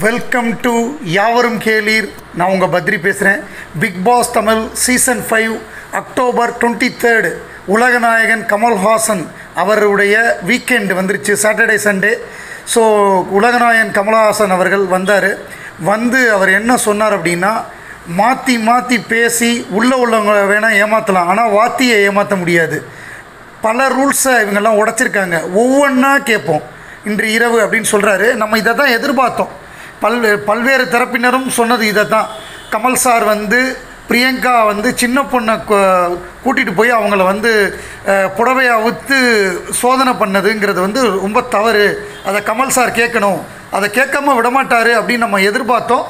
welcome to யாவரும் கேளீர் நான் உங்கள் பத்ரி பேசுகிறேன் Bigg Boss Tamil season five October twenty third உலகநாயகன் கமல்ஹாசன் அவருடைய வீக்கெண்டு வந்துருச்சு சாட்டர்டே சண்டே ஸோ உலகநாயகன் கமல்ஹாசன் அவர்கள் வந்தார் வந்து அவர் என்ன சொன்னார் அப்படின்னா மாற்றி மாற்றி பேசி உள்ளே உள்ளவங்களை வேணால் ஏமாற்றலாம் ஆனால் வாத்தியை ஏமாற்ற முடியாது பல ரூல்ஸை இவங்கெல்லாம் உடைச்சிருக்காங்க ஒவ்வொன்றா கேட்போம் இன்று இரவு அப்படின்னு சொல்கிறாரு நம்ம இதை தான் எதிர்பார்த்தோம் பல்வே பல்வேறு தரப்பினரும் சொன்னது இதை தான் கமல் சார் வந்து பிரியங்கா வந்து சின்ன பொண்ணை கூட்டிகிட்டு போய் அவங்கள வந்து அஹ், புடவையை அவுத்து சோதனை பண்ணதுங்கிறது வந்து ரொம்ப தவறு அதை கமல் சார் கேட்கணும் அதை கேட்காம விடமாட்டார் அப்படின்னு நம்ம எதிர்பார்த்தோம்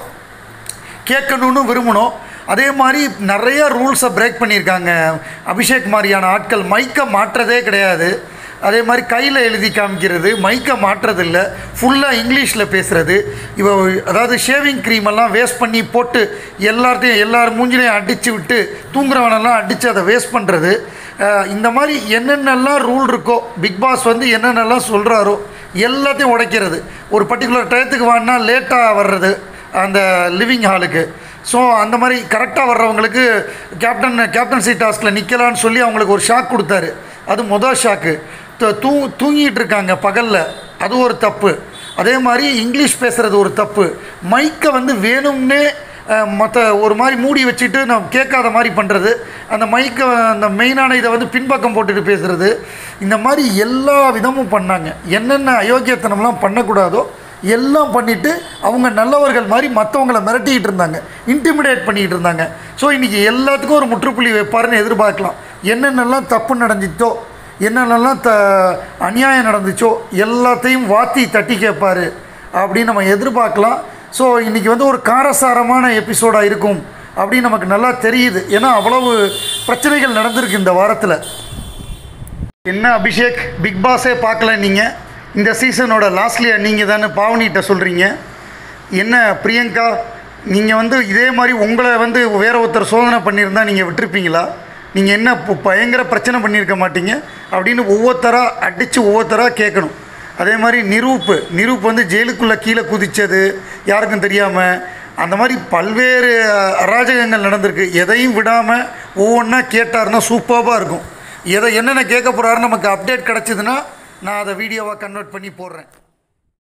கேட்கணும்னு விரும்பணும் அதே மாதிரி நிறைய ரூல்ஸை பிரேக் பண்ணியிருக்காங்க அபிஷேக் மாதிரியான ஆட்கள் மைக்கை மாற்றதே கிடையாது அதே மாதிரி கையில் எழுதி காமிக்கிறது மைக்கை மாற்றுறதில்ல ஃபுல்லாக இங்கிலீஷில் பேசுகிறது இவ அதாவது ஷேவிங் க்ரீம் எல்லாம் வேஸ்ட் பண்ணி போட்டு எல்லார்ட்டையும் எல்லார் மூஞ்சிலையும் அடித்து விட்டு தூங்குறவனெல்லாம் அடித்து அதை வேஸ்ட் பண்ணுறது இந்த மாதிரி என்னென்னலாம் ரூல் இருக்கோ பிக் பாஸ் வந்து என்னென்னலாம் சொல்கிறாரோ எல்லாத்தையும் உடைக்கிறது ஒரு பர்டிகுலர் டயத்துக்கு வாங்கினா லேட்டாக வர்றது அந்த லிவிங் ஹாலுக்கு ஸோ அந்த மாதிரி கரெக்டாக வர்றவங்களுக்கு கேப்டன் கேப்டன்சி டாஸ்கில் நிற்கலான்னு சொல்லி அவங்களுக்கு ஒரு ஷாக் கொடுத்தாரு அது மொதல் ஷாக்கு தூ தூங்கிட்டு இருக்காங்க பகலில் அது ஒரு தப்பு அதே மாதிரி இங்கிலீஷ் பேசுகிறது ஒரு தப்பு மைக்கை வந்து வேணும்னே மற்ற ஒரு மாதிரி மூடி வச்சுட்டு நம்ம கேட்காத மாதிரி பண்ணுறது அந்த மைக்கை அந்த மெயினான இதை வந்து பின்பக்கம் போட்டுட்டு பேசுகிறது இந்த மாதிரி எல்லா விதமும் பண்ணாங்க என்னென்ன அயோக்கியத்தனம்லாம் பண்ணக்கூடாதோ எல்லாம் பண்ணிவிட்டு அவங்க நல்லவர்கள் மாதிரி மற்றவங்கள மிரட்டிக்கிட்டு இருந்தாங்க இன்டிமிடேட் பண்ணிக்கிட்டு இருந்தாங்க ஸோ இன்றைக்கி எல்லாத்துக்கும் ஒரு முற்றுப்புள்ளி வைப்பாருன்னு எதிர்பார்க்கலாம் என்னென்னலாம் தப்பு நடந்துச்சோ என்னென்னலாம் த அநியாயம் நடந்துச்சோ எல்லாத்தையும் வாத்தி தட்டி கேட்பார் அப்படின்னு நம்ம எதிர்பார்க்கலாம் ஸோ இன்றைக்கி வந்து ஒரு காரசாரமான எபிசோடாக இருக்கும் அப்படின்னு நமக்கு நல்லா தெரியுது ஏன்னா அவ்வளவு பிரச்சனைகள் நடந்திருக்கு இந்த வாரத்தில் என்ன அபிஷேக் பிக் பாஸே பார்க்கல நீங்கள் இந்த சீசனோட லாஸ்ட்லியா நீங்கள் தானே பாவனிகிட்ட சொல்கிறீங்க என்ன பிரியங்கா நீங்கள் வந்து இதே மாதிரி உங்களை வந்து வேற ஒருத்தர் சோதனை பண்ணியிருந்தா நீங்கள் விட்டுருப்பீங்களா நீங்கள் என்ன இப்போ பயங்கர பிரச்சனை பண்ணியிருக்க மாட்டீங்க அப்படின்னு ஒவ்வொருத்தராக அடித்து ஒவ்வொருத்தராக கேட்கணும் அதே மாதிரி நிரூப்பு நிரூப் வந்து ஜெயிலுக்குள்ளே கீழே குதித்தது யாருக்கும் தெரியாமல் அந்த மாதிரி பல்வேறு அராஜகங்கள் நடந்திருக்கு எதையும் விடாமல் ஒவ்வொன்றா கேட்டாருன்னா சூப்பராக இருக்கும் எதை என்னென்ன கேட்க போகிறாருன்னு நமக்கு அப்டேட் கிடச்சிதுன்னா நான் அதை வீடியோவாக கன்வெர்ட் பண்ணி போடுறேன்